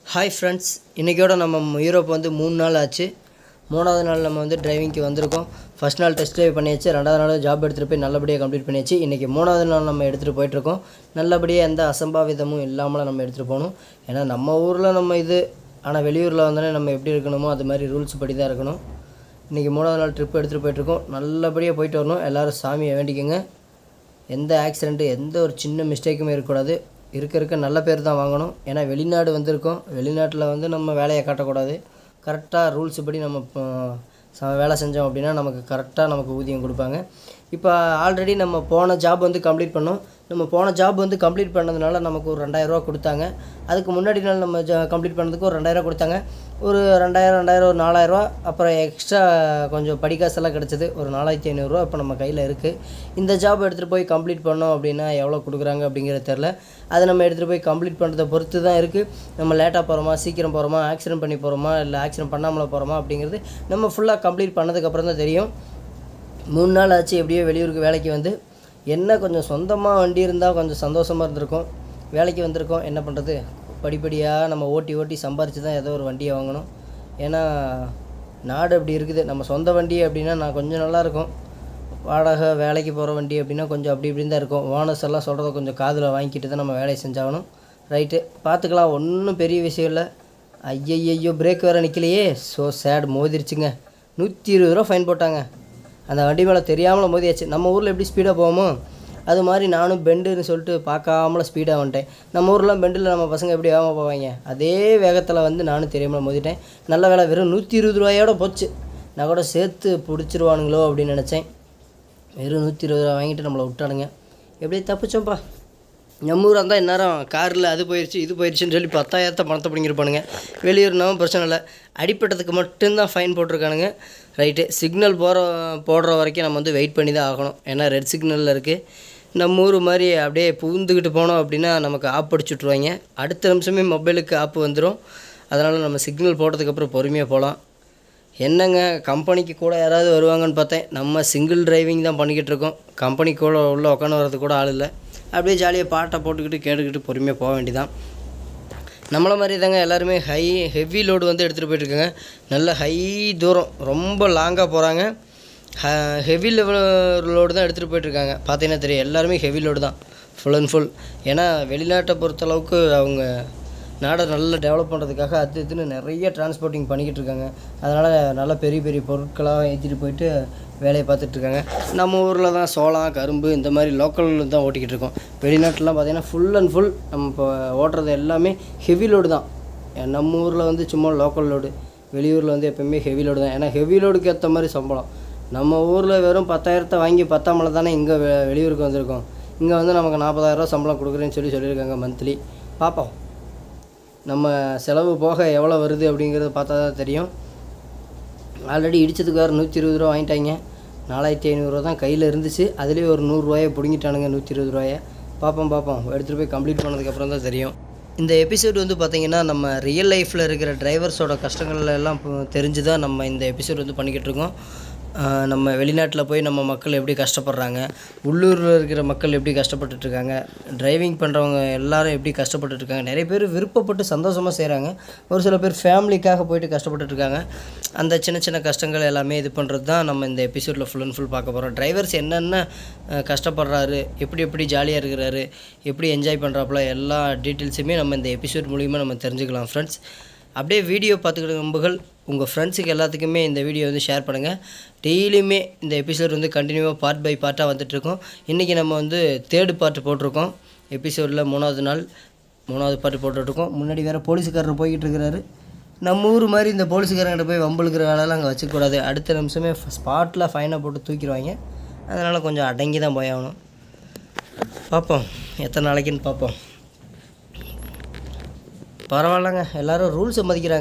hi friends இன்றைக்கோட நம்ம Europe வந்து மூணு நாள் ஆச்சு மூணாவது நாள் நம்ம வந்து டிரைவிங்க்கு வந்திருக்கோம் ஃபஸ்ட் நாள் டெஸ்ட் ட்ரைவ் பண்ணியாச்சு ரெண்டாவது நாள் ஜாப் எடுத்துகிட்டு போய் நல்லபடியாக கம்ப்ளீட் பண்ணியாச்சு இன்றைக்கி மூணாவது நாள் நம்ம எடுத்துகிட்டு போயிட்டுருக்கோம் நல்லபடியாக எந்த அசம்பாவிதமும் இல்லாமல் நம்ம எடுத்துகிட்டு போகணும் ஏன்னா நம்ம ஊரில் நம்ம இது ஆனால் வெளியூரில் வந்தோடனே நம்ம எப்படி இருக்கணுமோ அது மாதிரி ரூல்ஸ் படி தான் இருக்கணும் இன்றைக்கி மூணாவது நாள் ட்ரிப் எடுத்துகிட்டு போயிட்டுருக்கோம் நல்லபடியாக போயிட்டு வரணும் எல்லோரும் சாமியை வேண்டிக்கோங்க எந்த ஆக்சிடெண்ட்டு எந்த ஒரு சின்ன மிஸ்டேக்குமே இருக்கக்கூடாது இருக்க இருக்க நல்ல பேர் தான் வாங்கணும் ஏன்னா வெளிநாடு வந்திருக்கோம் வெளிநாட்டில் வந்து நம்ம வேலையை காட்டக்கூடாது கரெக்டாக ரூல்ஸ் படி நம்ம இப்போ ச- வேலை செஞ்சோம் அப்படின்னா நமக்கு கரெக்டாக நமக்கு ஊதியம் கொடுப்பாங்க இப்போ ஆல்ரெடி நம்ம போன ஜாப் வந்து கம்ப்ளீட் பண்ணோம் நம்ம போன ஜாப் வந்து கம்ப்ளீட் பண்ணதுனால நமக்கு ஒரு ரெண்டாயிரரூவா கொடுத்தாங்க அதுக்கு முன்னாடி நாள் நம்ம ஜா கம்ப்ளீட் பண்ணதுக்கு ஒரு ரெண்டாயிரம் கொடுத்தாங்க ஒரு ரெண்டாயிரம் ரெண்டாயிரம் ஒரு நாலாயிரரூவா அப்புறம் எக்ஸ்ட்ரா கொஞ்சம் படிக்காசெல்லாம் கிடச்சிது ஒரு நாலாயிரத்தி ஐநூறுரூவா இப்போ நம்ம கையில் இருக்குது இந்த ஜாப் எடுத்துகிட்டு போய் கம்ப்ளீட் பண்ணோம் அப்படின்னா எவ்வளோ கொடுக்குறாங்க அப்படிங்கிறது தெரில அதை நம்ம எடுத்துகிட்டு போய் கம்ப்ளீட் பண்ணுறதை பொறுத்து தான் இருக்குது நம்ம லேட்டாக போகிறோமா சீக்கிரம் போகிறோமா ஆக்சிடென்ட் பண்ணி போகிறோமா இல்லை ஆக்சிடென்ட் பண்ணாமல் போகிறோமா அப்படிங்கிறது நம்ம ஃபுல்லாக கம்ப்ளீட் பண்ணதுக்கப்புறம் தான் தெரியும் மூணு நாள் ஆச்சு எப்படியோ வெளியூருக்கு வேலைக்கு வந்து என்ன கொஞ்சம் சொந்தமாக வண்டி இருந்தால் கொஞ்சம் சந்தோஷமாக இருந்திருக்கும் வேலைக்கு வந்திருக்கோம் என்ன பண்ணுறது படிப்படியாக நம்ம ஓட்டி ஓட்டி சம்பாரித்து தான் ஏதோ ஒரு வண்டியை வாங்கணும் ஏன்னா நாடு அப்படி இருக்குது நம்ம சொந்த வண்டி அப்படின்னா நான் கொஞ்சம் நல்லா இருக்கும் வாடகை வேலைக்கு போகிற வண்டி அப்படின்னா கொஞ்சம் அப்படி இப்படின்னு தான் இருக்கும் ஓனர்ஸ் எல்லாம் சொல்கிறத கொஞ்சம் காதில் வாங்கிக்கிட்டு தான் நம்ம வேலையை செஞ்சாகணும் ரைட்டு பார்த்துக்கலாம் ஒன்றும் பெரிய விஷயம் இல்லை ஐயையோ பிரேக் வேறு நிற்கலையே ஸோ சேட் மோதிருச்சுங்க நூற்றி இருபது ரூபா ஃபைன் போட்டாங்க அந்த வண்டி மேலே தெரியாமல் மோதியாச்சு நம்ம ஊரில் எப்படி ஸ்பீடாக போவோமோ அது மாதிரி நானும் பெண்டுன்னு சொல்லிட்டு பார்க்காமல ஸ்பீடாக வந்துட்டேன் நம்ம ஊர்லாம் பெண்டில் நம்ம பசங்க எப்படி வேகமாக போவாங்க அதே வேகத்தில் வந்து நானும் தெரியாமல் மோதிட்டேன் நல்ல வேலை வெறும் நூற்றி இருபது ரூபாயோட போச்சு நான் கூட சேர்த்து பிடிச்சிருவானுங்களோ அப்படின்னு நினச்சேன் வெறும் நூற்றி இருபது ரூபா வாங்கிட்டு நம்மளை விட்டானுங்க எப்படியே தப்பிச்சோம்ப்பா நம்ம ஊராக இருந்தால் இந்நேரம் காரில் அது போயிடுச்சு இது போயிடுச்சுன்னு சொல்லி பத்தாயிரத்தை பணத்தை பிடிங்கிருப்பானுங்க வெளியூர்னாவும் பிரச்சனை இல்லை அடிப்பட்டதுக்கு மட்டும்தான் ஃபைன் போட்டிருக்கானுங்க ரைட்டு சிக்னல் போகிற போடுற வரைக்கும் நம்ம வந்து வெயிட் பண்ணி தான் ஆகணும் ஏன்னா ரெட் சிக்னலில் இருக்குது நம்ம ஊர் மாதிரி அப்படியே பூந்துக்கிட்டு போனோம் அப்படின்னா நமக்கு ஆப் அடிச்சு விட்ருவாங்க அடுத்த நிமிஷமே மொபைலுக்கு ஆப் வந்துடும் அதனால் நம்ம சிக்னல் போட்டதுக்கப்புறம் பொறுமையாக போகலாம் என்னங்க கம்பெனிக்கு கூட யாராவது வருவாங்கன்னு பார்த்தேன் நம்ம சிங்கிள் டிரைவிங் தான் பண்ணிக்கிட்டு இருக்கோம் கம்பெனி கூட உள்ளே உட்காந்து வர்றதுக்கு கூட ஆள் இல்லை அப்படியே ஜாலியாக பாட்டை போட்டுக்கிட்டு கேட்டுக்கிட்டு பொறுமையாக போக வேண்டியதான் நம்மளை மாதிரி தாங்க எல்லாருமே ஹை ஹெவி லோடு வந்து எடுத்துகிட்டு போயிட்டுருக்காங்க நல்ல ஹை தூரம் ரொம்ப லாங்காக போகிறாங்க ஹெவி லெவல் லோடு தான் எடுத்துகிட்டு போயிட்டுருக்காங்க பார்த்தீங்கன்னா தெரியும் எல்லாருமே ஹெவி லோடு தான் ஃபுல் அண்ட் ஃபுல் ஏன்னா வெளிநாட்டை பொறுத்தளவுக்கு அவங்க நாடை நல்லா டெவலப் பண்ணுறதுக்காக அது இதுன்னு நிறைய டிரான்ஸ்போர்ட்டிங் பண்ணிக்கிட்டு இருக்காங்க அதனால் நல்ல பெரிய பெரிய பொருட்களாக ஏற்றிட்டு போயிட்டு வேலையை பார்த்துட்டு இருக்காங்க நம்ம ஊரில் தான் சோளம் கரும்பு இந்த மாதிரி லோக்கல் தான் ஓட்டிக்கிட்டு இருக்கோம் வெளிநாட்டிலாம் பார்த்தீங்கன்னா ஃபுல் அண்ட் ஃபுல் நம்ம இப்போ ஓட்டுறது எல்லாமே ஹெவி லோடு தான் நம்ம ஊரில் வந்து சும்மா லோக்கல் லோடு வெளியூரில் வந்து எப்போயுமே ஹெவி லோடு தான் ஏன்னா ஹெவி லோடுக்கு ஏற்ற மாதிரி சம்பளம் நம்ம ஊரில் வெறும் பத்தாயிரத்தை வாங்கி பத்தாமல தானே இங்கே வெ- வெளியூருக்கு வந்திருக்கோம் இங்கே வந்து நமக்கு நாற்பதாயிரரூவா சம்பளம் கொடுக்குறேன்னு சொல்லி சொல்லியிருக்காங்க மந்த்லி பார்ப்போம் நம்ம செலவு போக எவ்வளோ வருது அப்படிங்கிறத பார்த்தா தான் தெரியும் ஆல்ரெடி இடிச்சதுக்கு வேறு நூற்றி இருபது ரூபா வாங்கிட்டாங்க நாலாயிரத்தி ஐநூறுரூவா தான் கையில் இருந்துச்சு அதுலேயே ஒரு நூறுரூவாயை பிடுங்கிட்டானுங்க நூற்றி இருபது ரூபாயை பார்ப்போம் பார்ப்போம் எடுத்துகிட்டு போய் கம்ப்ளீட் பண்ணதுக்கப்புறம் தான் தெரியும் இந்த எபிசோடு வந்து பார்த்திங்கன்னா நம்ம ரியல் லைஃப்பில் இருக்கிற டிரைவர்ஸோட கஷ்டங்கள் எல்லாம் இப்போ தெரிஞ்சு தான் நம்ம இந்த எபிசோடு வந்து பண்ணிக்கிட்டு இருக்கோம் ஆஹ் நம்ம வெளிநாட்டில் போய் நம்ம மக்கள் எப்படி கஷ்டப்படுறாங்க உள்ளூரில் இருக்கிற மக்கள் எப்படி கஷ்டப்பட்டுட்டு இருக்காங்க டிரைவிங் பண்ணுறவங்க எல்லாரும் எப்படி கஷ்டப்பட்டுட்டு இருக்காங்க நிறைய பேர் விருப்பப்பட்டு சந்தோஷமாக செய்கிறாங்க ஒரு சில பேர் ஃபேமிலிக்காக போயிட்டு கஷ்டப்பட்டுட்டு இருக்காங்க அந்த சின்ன சின்ன கஷ்டங்கள் எல்லாமே இது பண்ணுறது தான் நம்ம இந்த எபிசோடில் ஃபுல் அண்ட் ஃபுல் பார்க்க போகிறோம் டிரைவர்ஸ் என்னென்ன அஹ், கஷ்டப்படுறாரு எப்படி எப்படி ஜாலியாக இருக்கிறாரு எப்படி என்ஜாய் பண்ணுறாப்புல எல்லா டீட்டெயில்ஸுமே நம்ம இந்த எபிசோட் மூலிமா நம்ம தெரிஞ்சுக்கலாம் ஃப்ரெண்ட்ஸ் அப்படியே வீடியோ பார்த்துக்கிற நம்புகள் உங்கள் ஃப்ரெண்ட்ஸுக்கு எல்லாத்துக்குமே இந்த வீடியோ வந்து ஷேர் பண்ணுங்கள் டெய்லியுமே இந்த எபிசோட் வந்து கண்டினியூவாக பார்ட் பை பார்ட்டாக வந்துட்டுருக்கோம் இன்றைக்கி நம்ம வந்து தேர்டு பார்ட் போட்டிருக்கோம் எபிசோடில் மூணாவது நாள் மூணாவது பாட்டு போட்டுட்ருக்கோம் முன்னாடி வேறு போலீஸுக்காரர் போய்கிட்டு இருக்கிறாரு நம்ம ஊர் மாதிரி இந்த போலீஸுக்காரங்கிட்ட போய் வம்புழுக்கிற வேலைலாம் அங்கே வச்சுக்கூடாது அடுத்த நிமிஷமே ஸ்பாட்டில் ஃபைனை போட்டு தூக்கிடுவாங்க அதனால் கொஞ்சம் அடங்கி தான் போயாகணும் பார்ப்போம் எத்தனை நாளைக்குன்னு பார்ப்போம் பரவாயில்லங்க எல்லாரும் ரூல்ஸை மதிக்கிறாங்க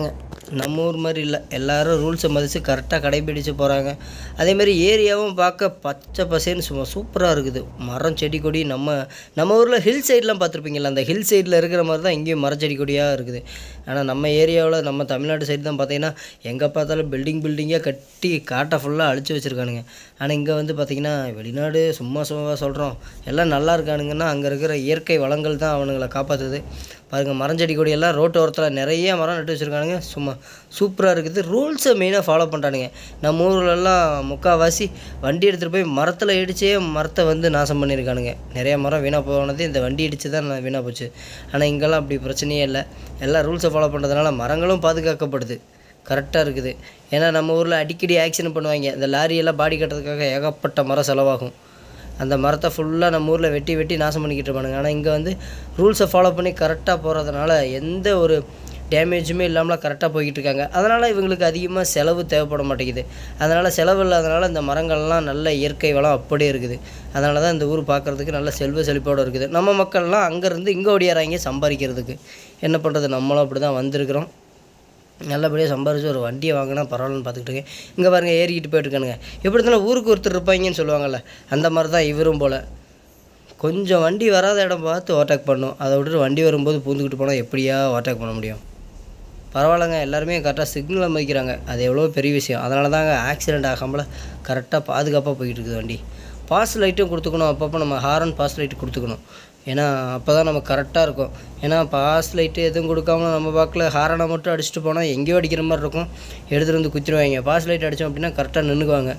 நம்ம ஊர் மாதிரி இல்லை எல்லாரும் ரூல்ஸை மதித்து கரெக்டாக கடைபிடிச்சு போகிறாங்க அதேமாதிரி ஏரியாவும் பார்க்க பச்சை பசேன்னு சும்மா சூப்பராக இருக்குது மரம் செடி கொடி நம்ம நம்ம ஊரில் ஹில் சைட்லாம் பார்த்துருப்பீங்களா அந்த ஹில் சைடில் இருக்கிற மாதிரி தான் இங்கேயும் மரம் செடி கொடியாக இருக்குது ஆனால் நம்ம ஏரியாவில் நம்ம தமிழ்நாடு சைடு தான் பார்த்தீங்கன்னா எங்கே பார்த்தாலும் பில்டிங் பில்டிங்காக கட்டி காட்டை ஃபுல்லாக அழிச்சு வச்சுருக்கானுங்க ஆனால் இங்கே வந்து பார்த்திங்கன்னா வெளிநாடு சும்மா சும்மா சொல்கிறோம் எல்லாம் நல்லா இருக்கானுங்கன்னா அங்கே இருக்கிற இயற்கை வளங்கள் தான் அவனுங்களை காப்பாற்றுது பாருங்கள் மரஞ்செடி கொடி எல்லாம் ரோட்டு ஓரத்தில் நிறைய மரம் நட்டு வச்சுருக்கானுங்க சும்மா சூப்பராக இருக்குது ரூல்ஸை மெயினாக ஃபாலோ பண்ணுறானுங்க நம்ம ஊர்லலாம் முக்கால்வாசி வண்டி எடுத்துகிட்டு போய் மரத்தில் இடிச்சே மரத்தை வந்து நாசம் பண்ணியிருக்கானுங்க நிறைய மரம் வீணாக போனது இந்த வண்டி இடித்து தான் வீணாக போச்சு ஆனால் இங்கெல்லாம் அப்படி பிரச்சனையே இல்லை எல்லாம் ரூல்ஸை ஃபாலோ பண்ணுறதுனால மரங்களும் பாதுகாக்கப்படுது கரெக்டாக இருக்குது ஏன்னா நம்ம ஊரில் அடிக்கடி ஆக்சிடென்ட் பண்ணுவாங்க இந்த லாரியெல்லாம் பாடி கட்டுறதுக்காக ஏகப்பட்ட மரம் செலவாகும் அந்த மரத்தை ஃபுல்லாக நம்ம ஊரில் வெட்டி வெட்டி நாசம் பண்ணிக்கிட்டு இருப்பானுங்க ஆனால் இங்கே வந்து ரூல்ஸை ஃபாலோ பண்ணி கரெக்டாக போகிறதுனால எந்த ஒரு டேமேஜுமே இல்லாமல் கரெக்டாக போய்கிட்டு இருக்காங்க அதனால் இவங்களுக்கு அதிகமாக செலவு தேவைப்பட மாட்டேங்குது அதனால் செலவு இல்லாதனால இந்த மரங்கள்லாம் நல்ல இயற்கை வளம் அப்படியே இருக்குது அதனால தான் இந்த ஊர் பார்க்குறதுக்கு நல்ல செல்வ செழிப்போடு இருக்குது நம்ம மக்கள்லாம் அங்கேருந்து இங்கே ஓடியாராங்க சம்பாதிக்கிறதுக்கு என்ன பண்ணுறது நம்மளும் அப்படி தான் வந்திருக்கிறோம் நல்லபடியாக சம்பாரிச்சு ஒரு வண்டியை வாங்கினா பரவாயில்லன்னு பார்த்துக்கிட்டு இருக்கேன் இங்கே பாருங்கள் ஏறிக்கிட்டு போயிட்டுருக்கானுங்க எப்படி இருந்தாலும் ஊருக்கு ஒருத்தர் இருப்பாங்கன்னு சொல்லுவாங்கள்ல அந்த மாதிரி தான் இவரும் போல் கொஞ்சம் வண்டி வராத இடம் பார்த்து ஓவர்டேக் பண்ணும் அதை விட்டுட்டு வண்டி வரும்போது பூந்துக்கிட்டு போனால் எப்படியா ஓவர்டேக் பண்ண முடியும் பரவாயில்லைங்க எல்லாருமே கரெக்டாக சிக்னலை மதிக்கிறாங்க அது எவ்வளோ பெரிய விஷயம் அதனால தாங்க ஆக்சிடெண்ட் ஆகாமல் கரெக்டாக பாதுகாப்பாக போய்கிட்டு இருக்குது வண்டி பாஸ் லைட்டும் கொடுத்துக்கணும் அப்பப்போ நம்ம ஹாரன் பாஸ் லைட்டு கொடுத்துக்கணும் ஏன்னா அப்போ தான் நம்ம கரெக்டாக இருக்கும் ஏன்னா பாஸ் லைட்டு எதுவும் கொடுக்காம நம்ம பார்க்கல ஹாரனை மட்டும் அடிச்சுட்டு போனால் எங்கேயோ அடிக்கிற மாதிரி இருக்கும் எடுத்துகிட்டு வந்து குத்திடுவாங்க பாஸ் லைட் அடித்தோம் அப்படின்னா கரெக்டாக நின்றுக்குவாங்க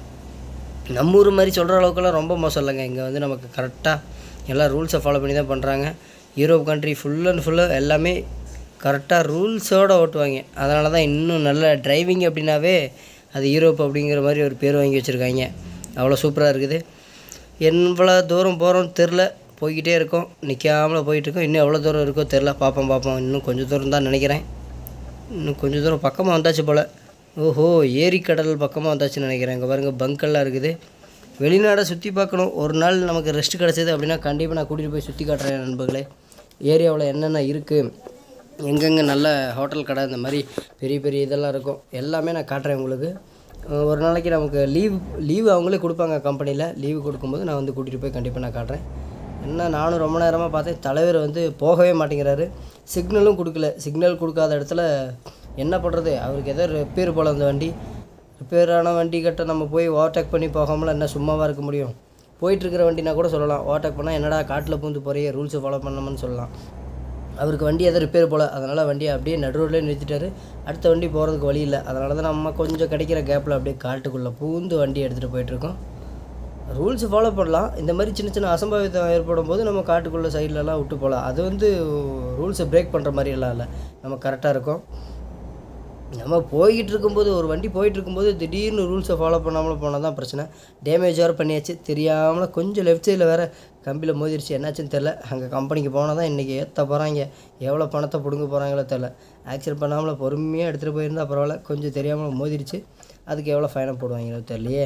நம்ம ஊர் மாதிரி சொல்கிற அளவுக்குலாம் ரொம்ப மோசம் இல்லைங்க இங்கே வந்து நமக்கு கரெக்டாக எல்லாம் ரூல்ஸை ஃபாலோ பண்ணி தான் பண்ணுறாங்க யூரோப் கண்ட்ரி ஃபுல் அண்ட் ஃபுல்லாக எல்லாமே கரெக்டாக ரூல்ஸோடு ஓட்டுவாங்க அதனால தான் இன்னும் நல்ல டிரைவிங் அப்படின்னாவே அது யூரோப் அப்படிங்கிற மாதிரி ஒரு பேர் வாங்கி வச்சுருக்காங்க அவ்வளோ சூப்பராக இருக்குது எவ்வளோ தூரம் போகிறோம் தெரில போய்கிட்டே இருக்கோம் நிற்காமல போயிட்டுருக்கோம் இன்னும் எவ்வளோ தூரம் இருக்கோ தெரில பார்ப்போம் பார்ப்போம் இன்னும் கொஞ்சம் தூரம் தான் நினைக்கிறேன் இன்னும் கொஞ்சம் தூரம் பக்கமாக வந்தாச்சு போல் ஓஹோ ஏரிக்கடல் பக்கமாக வந்தாச்சுன்னு நினைக்கிறேன் இங்கே பாருங்கள் பங்கெல்லாம் இருக்குது வெளிநாடை சுற்றி பார்க்கணும் ஒரு நாள் நமக்கு ரெஸ்ட் கிடச்சிது அப்படின்னா கண்டிப்பாக நான் கூட்டிகிட்டு போய் சுற்றி காட்டுறேன் நண்பர்களே ஏரியாவில் என்னென்ன இருக்குது எங்கெங்கே நல்ல ஹோட்டல் கடை இந்த மாதிரி பெரிய பெரிய இதெல்லாம் இருக்கும் எல்லாமே நான் காட்டுறேன் உங்களுக்கு அஹ் ஒரு நாளைக்கு நமக்கு லீவ் லீவு அவங்களே கொடுப்பாங்க கம்பெனியில் லீவு கொடுக்கும்போது நான் வந்து கூட்டிகிட்டு போய் கண்டிப்பாக நான் காட்டுறேன் என்ன நானும் ரொம்ப நேரமாக பார்த்தேன் தலைவர் வந்து போகவே மாட்டேங்கிறாரு சிக்னலும் கொடுக்கல சிக்னல் கொடுக்காத இடத்துல என்ன பண்ணுறது அவருக்கு ஏதோ ரிப்பேர் போல் அந்த வண்டி ரிப்பேரான வண்டி கிட்ட நம்ம போய் ஓவர்டேக் பண்ணி போகாமல் என்ன சும்மாவாக இருக்க முடியும் போயிட்டுருக்கிற வண்டினா கூட சொல்லலாம் ஓவர்டேக் பண்ணால் என்னடா காட்டில் பூந்து போறியே ரூல்ஸை ஃபாலோ பண்ணணும்னு சொல்லலாம் அவருக்கு வண்டி எதோ ரிப்பேர் போல் அதனால் வண்டியை அப்படியே நடு ரோட்லேயே நிறுத்திட்டாரு அடுத்த வண்டி போகிறதுக்கு வழி இல்லை அதனால தான் நம்ம கொஞ்சம் கிடைக்கிற கேப்பில் அப்படியே காட்டுக்குள்ளே பூந்து வண்டி எடுத்துகிட்டு போயிட்டுருக்கோம் ரூல்ஸ் ஃபாலோ பண்ணலாம் இந்த மாதிரி சின்ன சின்ன அசம்பாவிதம் ஏற்படும் போது நம்ம காட்டுக்குள்ளே சைட்லலாம் விட்டு போகலாம் அது வந்து ரூல்ஸை பிரேக் பண்ணுற மாதிரி எல்லாம் இல்லை நம்ம கரெக்டாக இருக்கும் நம்ம போய்கிட்டு இருக்கும்போது ஒரு வண்டி போயிட்டு இருக்கும்போது திடீர்னு ரூல்ஸை ஃபாலோ பண்ணாமல் போனால் தான் பிரச்சனை டேமேஜ் வேறு பண்ணியாச்சு தெரியாமல் கொஞ்சம் லெஃப்ட் சைடில் வேறு கம்பியில் மோதிருச்சு என்னாச்சுன்னு தெரில அங்கே கம்பெனிக்கு போனால் தான் இன்றைக்கி ஏற்ற போகிறாங்க எவ்வளோ பணத்தை பிடுங்க போகிறாங்களோ தெரில ஆக்சிடென்ட் பண்ணாமல் பொறுமையாக எடுத்துகிட்டு போயிருந்தா பரவாயில்ல கொஞ்சம் தெரியாமல் மோதிருச்சு அதுக்கு எவ்வளோ ஃபைனை போடுவாங்களோ தெரியலையே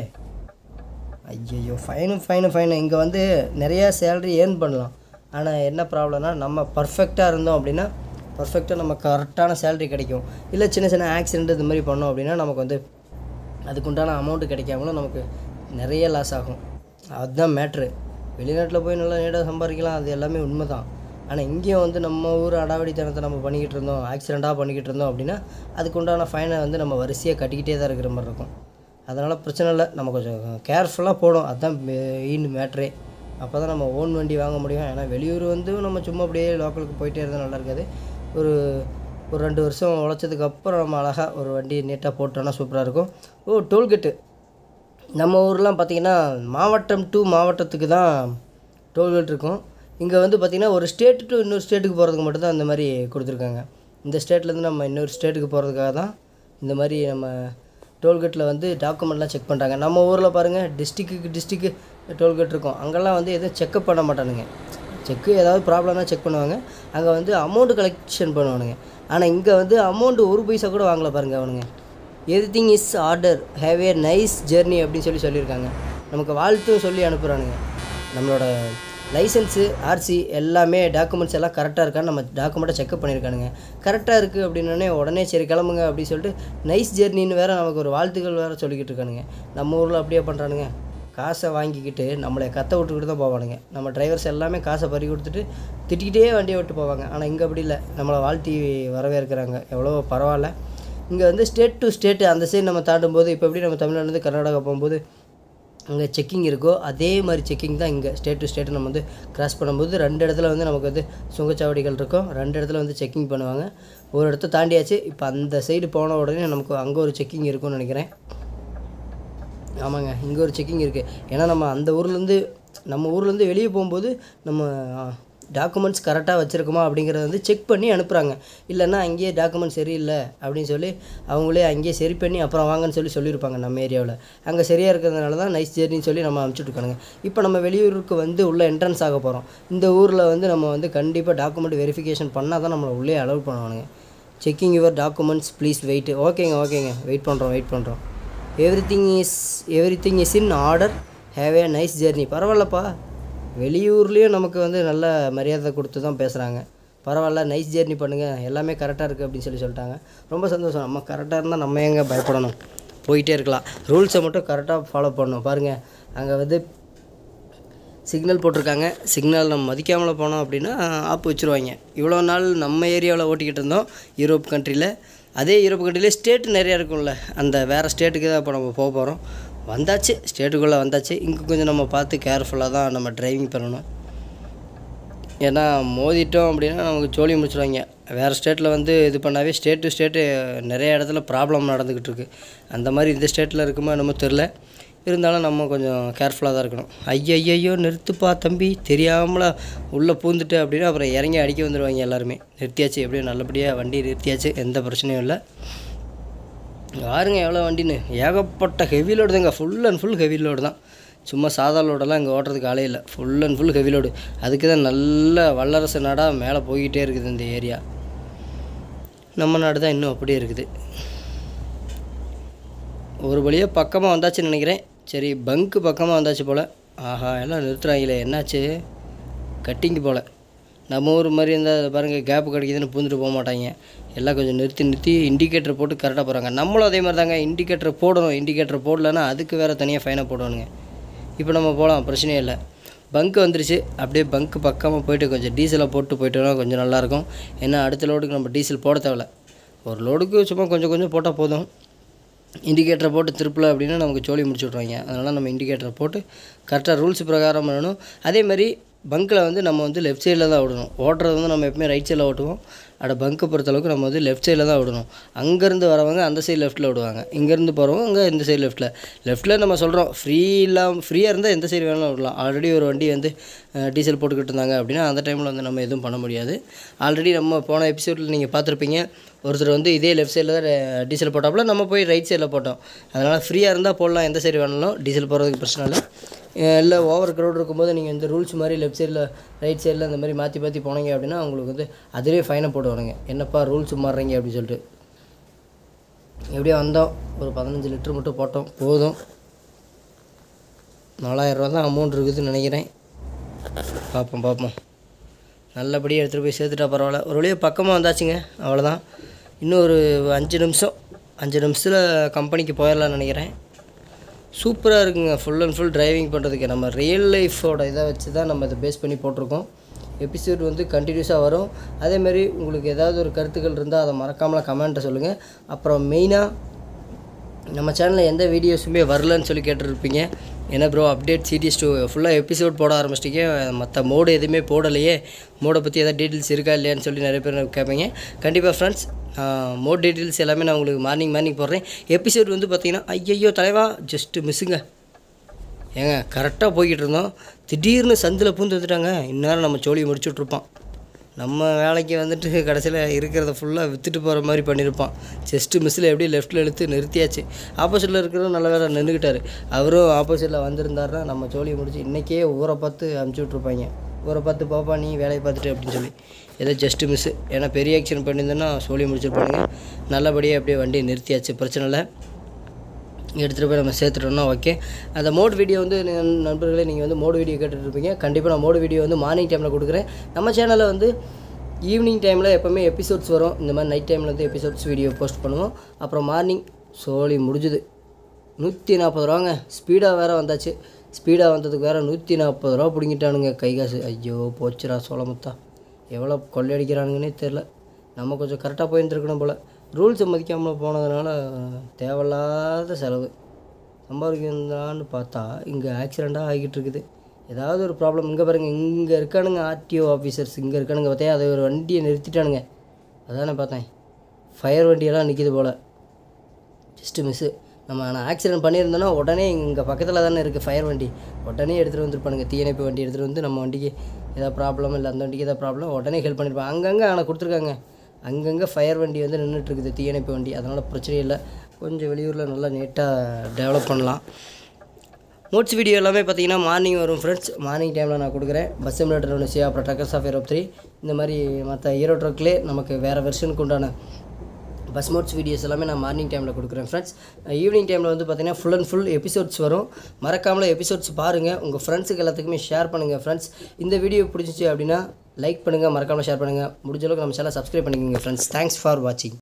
ஐயையோ ஃபைனு ஃபைனு ஃபைனு இங்கே வந்து நிறையா சேலரி ஏர்ன் பண்ணலாம் ஆனால் என்ன ப்ராப்ளம்னா நம்ம பர்ஃபெக்டாக இருந்தோம் அப்படின்னா பர்ஃபெக்டாக நம்ம கரெக்டான சேலரி கிடைக்கும் இல்லை சின்ன சின்ன ஆக்சிடென்ட் இது மாதிரி பண்ணோம் அப்படின்னா நமக்கு வந்து அதுக்குண்டான அமௌண்ட்டு கிடைக்காமலும் நமக்கு நிறைய லாஸ் ஆகும் அதுதான் மேட்ரு வெளிநாட்டில் போய் நல்லா நீடாக சம்பாதிக்கலாம் அது எல்லாமே உண்மை தான் ஆனால் இங்கேயும் வந்து நம்ம ஊர் அடாவடித்தனத்தை நம்ம பண்ணிக்கிட்டு இருந்தோம் ஆக்சிடெண்ட்டாக பண்ணிக்கிட்டு இருந்தோம் அப்படின்னா அதுக்குண்டான ஃபைனை வந்து நம்ம வரிசையாக கட்டிக்கிட்டே தான் இருக்கிற மாதிரி இருக்கும் அதனால் பிரச்சனை இல்லை நம்ம கொஞ்சம் கேர்ஃபுல்லாக போடும் அதுதான் மெயின் மேட்ரே அப்போ தான் நம்ம ஓன் வண்டி வாங்க முடியும் ஏன்னா வெளியூர் வந்து நம்ம சும்மா அப்படியே லோக்கலுக்கு போயிட்டே இருந்தால் நல்லா இருக்காது ஒரு ஒரு ரெண்டு வருஷம் உழைச்சதுக்கு அப்புறம் நம்ம அழகாக ஒரு வண்டி நீட்டாக போட்டோன்னா சூப்பராக இருக்கும் ஓ டோல்கேட்டு நம்ம ஊர்லாம் பார்த்திங்கன்னா மாவட்டம் டு மாவட்டத்துக்கு தான் டோல்கேட் இருக்கும் இங்கே வந்து பார்த்திங்கன்னா ஒரு ஸ்டேட் டு இன்னொரு ஸ்டேட்டுக்கு போகிறதுக்கு மட்டும்தான் இந்த மாதிரி கொடுத்துருக்காங்க இந்த ஸ்டேட்லேருந்து நம்ம இன்னொரு ஸ்டேட்டுக்கு போகிறதுக்காக தான் இந்த மாதிரி நம்ம டோல்கேட்டில் வந்து டாக்குமெண்ட்லாம் செக் பண்ணுறாங்க நம்ம ஊரில் பாருங்கள் டிஸ்ட்ரிக்கு டிஸ்ட்ரிக்கு டோல்கேட் இருக்கும் அங்கெல்லாம் வந்து எதுவும் செக்கப் பண்ண மாட்டானுங்க செக்கு ஏதாவது ப்ராப்ளம்னா செக் பண்ணுவாங்க அங்கே வந்து அமௌண்ட்டு கலெக்ஷன் பண்ணுவானுங்க ஆனால் இங்கே வந்து அமௌண்ட்டு ஒரு பைசா கூட வாங்கல பாருங்கள் அவனுங்க everything is order have a nice journey அப்படின்னு சொல்லி சொல்லியிருக்காங்க நமக்கு வாழ்த்தும் சொல்லி அனுப்புகிறானுங்க நம்மளோட லைசன்ஸு ஆர்சி எல்லாமே டாக்குமெண்ட்ஸ் எல்லாம் கரெக்டாக இருக்கான்னு நம்ம டாக்குமெண்ட்டை செக்அப் பண்ணியிருக்கானுங்க கரெக்டாக இருக்குது அப்படின்னே உடனே சரி கிளம்புங்க அப்படின்னு சொல்லிட்டு நைஸ் ஜெர்னின்னு வேறு நமக்கு ஒரு வாழ்த்துக்கள் வேறு சொல்லிக்கிட்டு இருக்கானுங்க நம்ம ஊரில் அப்படியே பண்ணுறானுங்க காசை வாங்கிக்கிட்டு நம்மளை கத்த விட்டுக்கிட்டு தான் போவானுங்க நம்ம டிரைவர்ஸ் எல்லாமே காசை பறி கொடுத்துட்டு திட்டிக்கிட்டே வண்டியை விட்டு போவாங்க ஆனால் இங்கே அப்படி இல்லை நம்மளை வாழ்த்தி வரவேற்கிறாங்க எவ்வளோ பரவாயில்ல இங்கே வந்து ஸ்டேட் டு ஸ்டேட்டு அந்த சைடு நம்ம தாண்டும் போது இப்போ எப்படி நம்ம தமிழ்நாடுலேருந்து கர்நாடகா போகும்போது அங்கே செக்கிங் இருக்கோ அதே மாதிரி செக்கிங் தான் இங்கே ஸ்டேட் டு ஸ்டேட் நம்ம வந்து கிராஸ் பண்ணும்போது ரெண்டு இடத்துல வந்து நமக்கு வந்து சுங்கச்சாவடிகள் இருக்கும் ரெண்டு இடத்துல வந்து செக்கிங் பண்ணுவாங்க ஒரு இடத்த தாண்டியாச்சு இப்போ அந்த சைடு போன உடனே நமக்கு அங்கே ஒரு செக்கிங் இருக்கும்னு நினைக்கிறேன் ஆமாங்க இங்கே ஒரு செக்கிங் இருக்குது ஏன்னா நம்ம அந்த ஊர்லேருந்து நம்ம ஊர்லேருந்து வெளியே போகும்போது நம்ம டாக்குமெண்ட்ஸ் கரெக்டாக வச்சுருக்கோமா அப்படிங்கிறத வந்து செக் பண்ணி அனுப்புகிறாங்க இல்லைன்னா அங்கேயே டாக்குமெண்ட் சரியில்லை அப்படின்னு சொல்லி அவங்களே அங்கேயே சரி பண்ணி அப்புறம் வாங்கன்னு சொல்லி சொல்லியிருப்பாங்க நம்ம ஏரியாவில் அங்கே சரியாக இருக்கிறதுனால தான் நைஸ் ஜெர்னின்னு சொல்லி நம்ம அனுப்பிச்சுட்ருக்கானுங்க இப்போ நம்ம வெளியூருக்கு வந்து உள்ளே என்ட்ரன்ஸ் ஆக போகிறோம் இந்த ஊரில் வந்து நம்ம வந்து கண்டிப்பாக டாக்குமெண்ட் வெரிஃபிகேஷன் பண்ணால் தான் நம்மளை உள்ளே அலோவ் பண்ணுவானுங்க checking your documents please wait ஓகேங்க ஓகேங்க வெயிட் பண்ணுறோம் வெயிட் பண்ணுறோம் everything is everything is in order have a nice journey பரவாயில்லப்பா வெளியூர்லேயும் நமக்கு வந்து நல்ல மரியாதை கொடுத்து தான் பேசுகிறாங்க பரவாயில்ல நைஸ் ஜேர்னி பண்ணுங்கள் எல்லாமே கரெக்டாக இருக்குது அப்படின்னு சொல்லி சொல்லிட்டாங்க ரொம்ப சந்தோஷம் நம்ம கரெக்டாக இருந்தால் நம்ம எங்கே பயப்படணும் போயிட்டே இருக்கலாம் ரூல்ஸை மட்டும் கரெக்டாக ஃபாலோ பண்ணணும் பாருங்கள் அங்கே வந்து சிக்னல் போட்டிருக்காங்க சிக்னல் நம்ம மதிக்காமல் போனோம் அப்படின்னா ஆப்பு வச்சுருவாங்க இவ்வளோ நாள் நம்ம ஏரியாவில் ஓட்டிக்கிட்டு இருந்தோம் யூரோப் கண்ட்ரியில் அதே யூரோப் கண்ட்ரிலே ஸ்டேட் நிறையா இருக்கும்ல அந்த வேறு ஸ்டேட்டுக்கு தான் இப்போ நம்ம போக போகிறோம் வந்தாச்சு ஸ்டேட்டுக்குள்ளே வந்தாச்சு இங்கே கொஞ்சம் நம்ம பார்த்து கேர்ஃபுல்லாக தான் நம்ம டிரைவிங் பண்ணணும் ஏன்னா மோதிட்டோம் அப்படின்னா நமக்கு ஜோலி முடிச்சிடுவாங்க வேறு ஸ்டேட்டில் வந்து இது பண்ணாவே ஸ்டேட் டு ஸ்டேட்டு நிறைய இடத்துல ப்ராப்ளம் நடந்துக்கிட்டு இருக்கு அந்த மாதிரி இந்த ஸ்டேட்டில் இருக்குமோ என்னமோ தெரில இருந்தாலும் நம்ம கொஞ்சம் கேர்ஃபுல்லாக தான் இருக்கணும் ஐயோ ஐயோ நிறுத்துப்பா தம்பி தெரியாமல உள்ளே பூந்துட்டு அப்படின்னா அப்புறம் இறங்கி அடிக்க வந்துடுவாங்க எல்லாருமே நிறுத்தியாச்சு எப்படியும் நல்லபடியாக வண்டி நிறுத்தியாச்சு எந்த பிரச்சனையும் இல்லை பாருங்க எவ்வளோ வண்டின்னு ஏகப்பட்ட ஹெவி லோடு தாங்க full and full heavy load தான் சும்மா சாதா லோடெல்லாம் இங்கே ஓட்டுறதுக்கு ஆளே இல்லை full and full heavy load அதுக்கு தான் நல்ல வல்லரசு நாடாக மேலே போய்கிட்டே இருக்குது இந்த ஏரியா நம்ம நாடு தான் இன்னும் அப்படியே இருக்குது ஒரு வழியாக பக்கமாக வந்தாச்சுன்னு நினைக்கிறேன் சரி பங்க்கு பக்கமாக வந்தாச்சு போல் ஆஹா எல்லாம் நிறுத்துறாங்களே என்னாச்சு கட்டிங்கு போல் நம்ம ஊர் மாதிரி இருந்தால் பாருங்கள் கேப் கிடைக்குதுன்னு பூந்துட்டு போக மாட்டாங்க எல்லாம் கொஞ்சம் நிறுத்தி நிறுத்தி இண்டிகேட்டர் போட்டு கரெக்டாக போகிறாங்க நம்மளும் அதே மாதிரி தாங்க இண்டிகேட்டர் போடணும் இண்டிகேட்டர் போடலன்னா அதுக்கு வேறு தனியாக ஃபைனை போடணுங்க இப்போ நம்ம போகலாம் பிரச்சனையே இல்லை பங்க் வந்துருச்சு அப்படியே பங்க் பக்கமாக போயிட்டு கொஞ்சம் டீசலை போட்டு போயிட்டோம்னா கொஞ்சம் நல்லாயிருக்கும் ஏன்னா அடுத்த லோடுக்கு நம்ம டீசல் போட தேவையில்ல ஒரு லோடுக்கு சும்மா கொஞ்சம் கொஞ்சம் போட்டால் போதும் இண்டிகேட்டரை போட்டு திருப்பல அப்படின்னா நமக்கு ஜோலி முடிச்சு விட்ருவாங்க அதனால் நம்ம இண்டிகேட்டரை போட்டு கரெக்டாக ரூல்ஸ் பிரகாரம் பண்ணணும் அதே மாதிரி பங்க்கில் வந்து நம்ம வந்து லெஃப்ட் சைடில் தான் விடணும் ஓட்டுறது வந்து நம்ம எப்பவுமே ரைட் சைடில் ஓட்டுவோம் அட பங்க்கை பொறுத்தளவுக்கு நம்ம வந்து லெஃப்ட் சைடில் தான் விடணும் அங்கேருந்து வரவங்க அந்த சைடு லெஃப்ட்டில் விடுவாங்க இங்கேருந்து போகிறவங்க அங்கே இந்த சைடு லெஃப்ட்டில் லெஃப்ட்டில் நம்ம சொல்கிறோம் ஃப்ரீ இல்லாமல் ஃப்ரீயாக இருந்தால் எந்த சைடு வேணாலும் விடலாம் ஆல்ரெடி ஒரு வண்டி வந்து அஹ், டீசல் போட்டுக்கிட்டு இருந்தாங்க அப்படின்னா அந்த டைமில் வந்து நம்ம எதுவும் பண்ண முடியாது ஆல்ரெடி நம்ம போன எபிசோடில் நீங்கள் பார்த்துருப்பீங்க ஒருத்தர் வந்து இதே லெஃப்ட் சைடில் தான் அஹ், டீசல் போட்டாப்புல நம்ம போய் ரைட் சைடில் போட்டோம் அதனால் ஃப்ரீயாக இருந்தால் போடலாம் எந்த சைடு வேணாலும் டீசல் போடுறதுக்கு பிரச்சனை இல்லை அஹ் இல்லை ஓவர் க்ரௌட் இருக்கும்போது நீங்கள் இந்த ரூல்ஸ் மாதிரி லெஃப்ட் சைடில் ரைட் சைடில் அந்த மாதிரி மாற்றி மாற்றி போனீங்க அப்படின்னா உங்களுக்கு வந்து அதிலே ஃபைனை போடுவானுங்க என்னப்பா ரூல்ஸ் மாறுறீங்க அப்படின்னு சொல்லிட்டு எப்படியோ வந்தோம் ஒரு பதினஞ்சு லிட்டர் மட்டும் போட்டோம் போதும் நாலாயிரரூவா தான் அமௌண்ட் இருக்குதுன்னு நினைக்கிறேன் பார்ப்போம் பார்ப்போம் நல்லபடியாக எடுத்துகிட்டு போய் சேர்த்துட்டா பரவாயில்ல ஒரு வழியாக பக்கமாக வந்தாச்சுங்க அவ்வளோதான் இன்னும் ஒரு அஞ்சு நிமிஷம் அஞ்சு நிமிஷத்தில் கம்பெனிக்கு போயிடலாம்னு நினைக்கிறேன் சூப்பராக இருக்குங்க ஃபுல் அண்ட் ஃபுல் டிரைவிங் பண்ணுறதுக்கு நம்ம ரியல் லைஃபோட இதை வச்சு தான் நம்ம இதை பேஸ் பண்ணி போட்டிருக்கோம் எபிசோட் வந்து கண்டினியூஸாக வரும் அதேமாரி உங்களுக்கு ஏதாவது ஒரு கருத்துக்கள் இருந்தால் அதை மறக்காமல் கமெண்ட்டை சொல்லுங்கள் அப்புறம் மெயினாக நம்ம சேனலில் எந்த வீடியோஸுமே வரலன்னு சொல்லி கேட்டிருப்பீங்க என்ன ப்ரோ அப்டேட் சீரியஸ் டூ ஃபுல்லாக எபிசோட் போட ஆரம்பிச்சிட்டிங்க மற்ற மோடு எதுவுமே போடலையே மோடை பற்றி எதாவது டீட்டெயில்ஸ் இருக்கா இல்லையான்னு சொல்லி நிறைய பேர் கேட்பீங்க கண்டிப்பாக ஃப்ரெண்ட்ஸ் மோட் டீட்டெயில்ஸ் எல்லாமே நான் உங்களுக்கு மார்னிங் மார்னிங் போடுறேன் எபிசோட் வந்து பார்த்தீங்கன்னா ஐயையோ தலைவா ஜஸ்ட்டு மிஸ்ஸுங்க ஏங்க கரெக்டாக போய்கிட்டு இருந்தோம் திடீர்னு சந்தில் பூந்து வந்துட்டாங்க இந்நேரம் நம்ம சோழியை முடிச்சுட்ருப்பான் நம்ம வேலைக்கு வந்துட்டு கடைசியில் இருக்கிறத ஃபுல்லாக விற்றுட்டு போகிற மாதிரி பண்ணியிருப்பான் செஸ்ட்டு மிஸ்ஸில் எப்படியும் லெஃப்ட்டில் இழுத்து நிறுத்தியாச்சு ஆப்போசிட்டில் இருக்கிறவரும் நல்ல வேலை நின்றுக்கிட்டாரு அவரும் ஆப்போசிட்டில் வந்திருந்தாருன்னா நம்ம சோழியை முடிச்சு இன்றைக்கே ஊரை பார்த்து அமுச்சு விட்ருப்பாங்க ஊரை பார்த்து பாப்பா நீ வேலையை பார்த்துட்டு அப்படின்னு சொல்லி ஏதோ ஜஸ்ட்டு மிஸ்ஸு ஏன்னா பெரிய ஆக்சிடென்ட் பண்ணியிருந்தேன்னா சோழியை முடிச்சிருப்பானுங்க நல்லபடியாக அப்படியே வண்டியை நிறுத்தியாச்சு பிரச்சனை இல்லை எடுத்துகிட்டு போய் நம்ம சேர்த்துட்டோம்னா ஓகே அந்த மோட் வீடியோ வந்து நீ- நண்பர்களே நீங்கள் வந்து மோட் வீடியோ கேட்டுட்டு இருப்பீங்க கண்டிப்பாக நான் மோட் வீடியோ வந்து மார்னிங் டைமில் கொடுக்குறேன் நம்ம சேனலில் வந்து ஈவினிங் டைமில் எப்போவுமே எபிசோட்ஸ் வரும் இந்த மாதிரி நைட் டைமில் வந்து எபிசோட்ஸ் வீடியோ போஸ்ட் பண்ணுவோம் அப்புறம் மார்னிங் சோழி முடிஞ்சுது நூற்றி நாற்பது ரூபாங்க ஸ்பீடாக வேறு வந்தாச்சு ஸ்பீடாக வந்ததுக்கு வேறு நூற்றி நாற்பது ரூபா பிடிங்கிட்டானுங்க கை காசு ஐயோ போச்சுடா சோளமுத்தா எவ்வளோ கொள்ளையடிக்கிறானுங்கன்னே தெரில நம்ம கொஞ்சம் கரெக்டாக போயிருந்துருக்கணும் போல் ரூல்ஸை மதிக்காமல் போனதுனால தேவையில்லாத செலவு சம்பாதிக்கலான்னு பார்த்தா இங்கே ஆக்சிடெண்ட்டாக ஆகிட்டு இருக்குது ஏதாவது ஒரு ப்ராப்ளம் இங்கே பாருங்கள் இங்கே இருக்கானுங்க ஆர்டிஓ ஆஃபீஸர்ஸ் இங்கே இருக்கானுங்க பார்த்தியா அதை ஒரு வண்டியை நிறுத்திட்டானுங்க அதானே பார்த்தேன் ஃபயர் வண்டியெல்லாம் நிற்கிது போல் ஜஸ்ட்டு மிஸ்ஸு நம்ம நான் ஆக்சிடென்ட் பண்ணியிருந்தோன்னா உடனே இங்கே பக்கத்தில் தானே இருக்குது ஃபயர் வண்டி உடனே எடுத்துகிட்டு வந்திருப்பானுங்க தீயணைப்பு வண்டி எடுத்துகிட்டு வந்து நம்ம வண்டிக்கு ஏதாவது ப்ராப்ளம் இல்லை அந்த வண்டிக்கு ஏதாவது ப்ராப்ளம் உடனே ஹெல்ப் பண்ணியிருப்பாங்க அங்கங்கே ஆனால் கொடுத்துருக்காங்க அங்கங்கே ஃபயர் வண்டி வந்து நின்றுட்டு இருக்குது தீயணைப்பு வண்டி அதனால் பிரச்சனை இல்லை கொஞ்சம் வெளியூரில் நல்லா நீட்டாக டெவலப் பண்ணலாம் மோட்ஸ் வீடியோ எல்லாமே பார்த்தீங்கன்னா மார்னிங் வரும் ஃப்ரெண்ட்ஸ் மார்னிங் டைமில் நான் கொடுக்குறேன் பஸ் சிமுலேட்டர் ஒன்று அப்புறம் ட்ரக்கர்ஸ் ஆஃப் ஏரோப் த்ரீ இந்த மாதிரி மற்ற ஹீரோ ட்ரக்லேயே நமக்கு வேறு வெர்ஷனுக்கு உண்டான பஸ் மோட்ஸ் வீடியோஸ் எல்லாமே நான் மார்னிங் டைமில் கொடுக்குறேன் ஃப்ரெண்ட்ஸ் ஈவினிங் டைமில் வந்து பார்த்தீங்கன்னா ஃபுல் அண்ட் ஃபுல் எபிசோட்ஸ் வரும் மறக்காமல் எபிசோட்ஸ் பாருங்கள் உங்கள் ஃப்ரெண்ட்ஸுக்கு எல்லாத்துக்குமே ஷேர் பண்ணுங்கள் ஃப்ரெண்ட்ஸ் இந்த வீடியோ பிடிச்சிச்சு அப்படின்னா லைக் பண்ணுங்கள் மறக்காமல் ஷேர் பண்ணுங்கள் முடிஞ்ச அளவுக்கு நம்ம சேனல் சப்ஸ்கிரைப் பண்ணிக்கோங்க ஃப்ரெண்ட்ஸ் தேங்க்ஸ் ஃபார் வாட்சிங்